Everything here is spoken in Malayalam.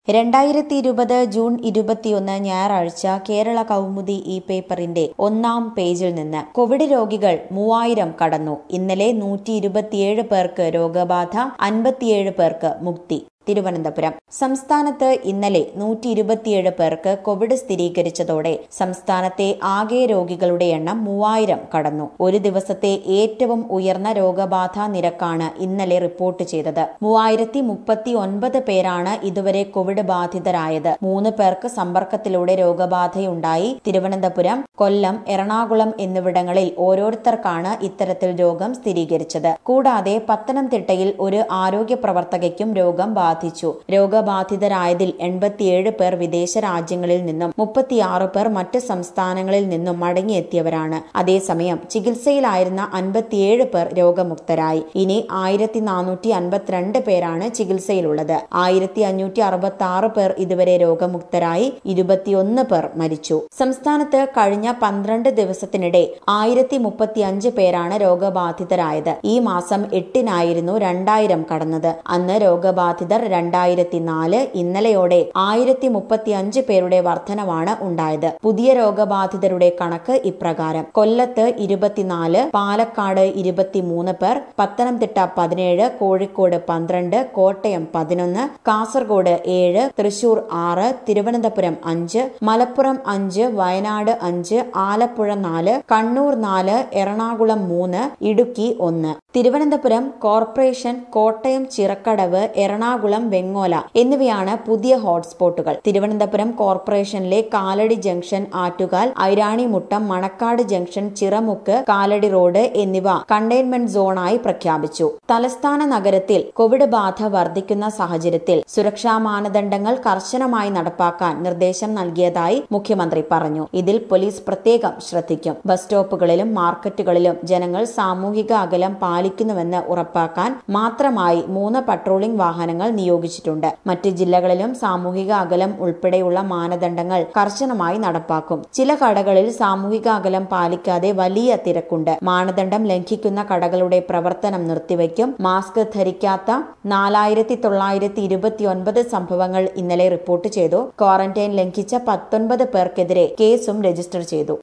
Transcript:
രണ്ടായിരത്തി ഇരുപത് ജൂൺ ഇരുപത്തിയൊന്ന് ഞായറാഴ്ച കേരള കൗമുദി ഈ പേപ്പറിന്റെ ഒന്നാം പേജിൽ നിന്ന് കോവിഡ് രോഗികൾ മൂവായിരം കടന്നു ഇന്നലെ നൂറ്റി ഇരുപത്തിയേഴ് പേർക്ക് രോഗബാധ അൻപത്തിയേഴ് പേർക്ക് മുക്തി തിരുവനന്തപുരം സംസ്ഥാനത്ത് ഇന്നലെ നൂറ്റി ഇരുപത്തിയേഴ് പേർക്ക് കോവിഡ് സ്ഥിരീകരിച്ചതോടെ സംസ്ഥാനത്തെ ആകെ രോഗികളുടെ എണ്ണം മൂവായിരം കടന്നു ഒരു ദിവസത്തെ ഏറ്റവും ഉയർന്ന രോഗബാധ നിരക്കാണ് ഇന്നലെ റിപ്പോർട്ട് ചെയ്തത് മൂവായിരത്തി മുപ്പത്തി ഒൻപത് പേരാണ് ഇതുവരെ കോവിഡ് ബാധിതരായത് മൂന്ന് പേർക്ക് സമ്പർക്കത്തിലൂടെ രോഗബാധയുണ്ടായി തിരുവനന്തപുരം കൊല്ലം എറണാകുളം എന്നിവിടങ്ങളിൽ ഓരോരുത്തർക്കാണ് ഇത്തരത്തിൽ രോഗം സ്ഥിരീകരിച്ചത് കൂടാതെ പത്തനംതിട്ടയിൽ ഒരു ആരോഗ്യ പ്രവർത്തകയ്ക്കും രോഗം ബാധിച്ചു രോഗബാധിതരായതിൽ എൺപത്തിയേഴ് പേർ വിദേശ രാജ്യങ്ങളിൽ നിന്നും മുപ്പത്തിയാറ് പേർ മറ്റ് സംസ്ഥാനങ്ങളിൽ നിന്നും മടങ്ങിയെത്തിയവരാണ് അതേസമയം ചികിത്സയിലായിരുന്ന അൻപത്തിയേഴ് പേർ രോഗമുക്തരായി ഇനി ആയിരത്തി നാനൂറ്റി അൻപത്തിരണ്ട് പേരാണ് ചികിത്സയിലുള്ളത് ആയിരത്തി അഞ്ഞൂറ്റി അറുപത്തി ആറ് പേർ ഇതുവരെ രോഗമുക്തരായി ഇരുപത്തിയൊന്ന് പേർ മരിച്ചു സംസ്ഥാനത്ത് കഴിഞ്ഞ പന്ത്രണ്ട് ദിവസത്തിനിടെ ആയിരത്തി മുപ്പത്തിയഞ്ച് പേരാണ് രോഗബാധിതരായത് ഈ മാസം എട്ടിനായിരുന്നു രണ്ടായിരം കടന്നത് അന്ന് രോഗബാധിതർ രണ്ടായിരത്തി നാല് ഇന്നലെയോടെ ആയിരത്തി മുപ്പത്തിയഞ്ച് പേരുടെ വർധനവാണ് ഉണ്ടായത് പുതിയ രോഗബാധിതരുടെ കണക്ക് ഇപ്രകാരം കൊല്ലത്ത് ഇരുപത്തിനാല് പാലക്കാട് ഇരുപത്തിമൂന്ന് പേർ പത്തനംതിട്ട പതിനേഴ് കോഴിക്കോട് പന്ത്രണ്ട് കോട്ടയം പതിനൊന്ന് കാസർഗോഡ് ഏഴ് തൃശൂർ ആറ് തിരുവനന്തപുരം അഞ്ച് മലപ്പുറം അഞ്ച് വയനാട് അഞ്ച് ആലപ്പുഴ നാല് കണ്ണൂർ നാല് എറണാകുളം മൂന്ന് ഇടുക്കി ഒന്ന് തിരുവനന്തപുരം കോർപ്പറേഷൻ കോട്ടയം ചിറക്കടവ് എറണാകുളം വെങ്ങോല എന്നിവയാണ് പുതിയ ഹോട്ട്സ്പോട്ടുകൾ തിരുവനന്തപുരം കോർപ്പറേഷനിലെ Kaladi junction Attukal Aironimuttam Manacaud junction Chiramukku Kaladi road എന്നിവ കണ്ടെയ്ൻമെന്റ് സോണായി പ്രഖ്യാപിച്ചു തലസ്ഥാന നഗരത്തിൽ കോവിഡ് ബാധ വർദ്ധിക്കുന്ന സാഹചര്യത്തിൽ സുരക്ഷാ മാനദണ്ഡങ്ങൾ കർശനമായി നടപ്പാക്കാൻ നിർദ്ദേശം നൽകിയതായി മുഖ്യമന്ത്രി പറഞ്ഞു ഇതിൽ പോലീസ് പ്രത്യേകം ശ്രദ്ധിക്കും ബസ് സ്റ്റോപ്പുകളിലും മാർക്കറ്റുകളിലും ജനങ്ങൾ സാമൂഹിക അകലം പാലിക്കുന്നുവെന്ന് ഉറപ്പാക്കാൻ മാത്രമായി മൂന്ന് പട്രോളിംഗ് വാഹനങ്ങൾ നിയോഗിച്ചിട്ടുണ്ട് മറ്റ് ജില്ലകളിലും സാമൂഹിക അകലം ഉൾപ്പെടെയുള്ള മാനദണ്ഡങ്ങൾ കർശനമായി നടപ്പാക്കും ചില കടകളിൽ സാമൂഹിക അകലം പാലിക്കാതെ വലിയ തിരക്കുണ്ട് മാനദണ്ഡം ലംഘിക്കുന്ന കടകളുടെ പ്രവർത്തനം നിർത്തിവെക്കും മാസ്ക് ധരിക്കാത്ത നാലായിരത്തി തൊള്ളായിരത്തി ഇരുപത്തിയൊൻപത് സംഭവങ്ങൾ ഇന്നലെ റിപ്പോർട്ട് ചെയ്തു ക്വാറന്റൈൻ ലംഘിച്ച പത്തൊൻപത് പേർക്കെതിരെ കേസും രജിസ്റ്റർ ചെയ്തു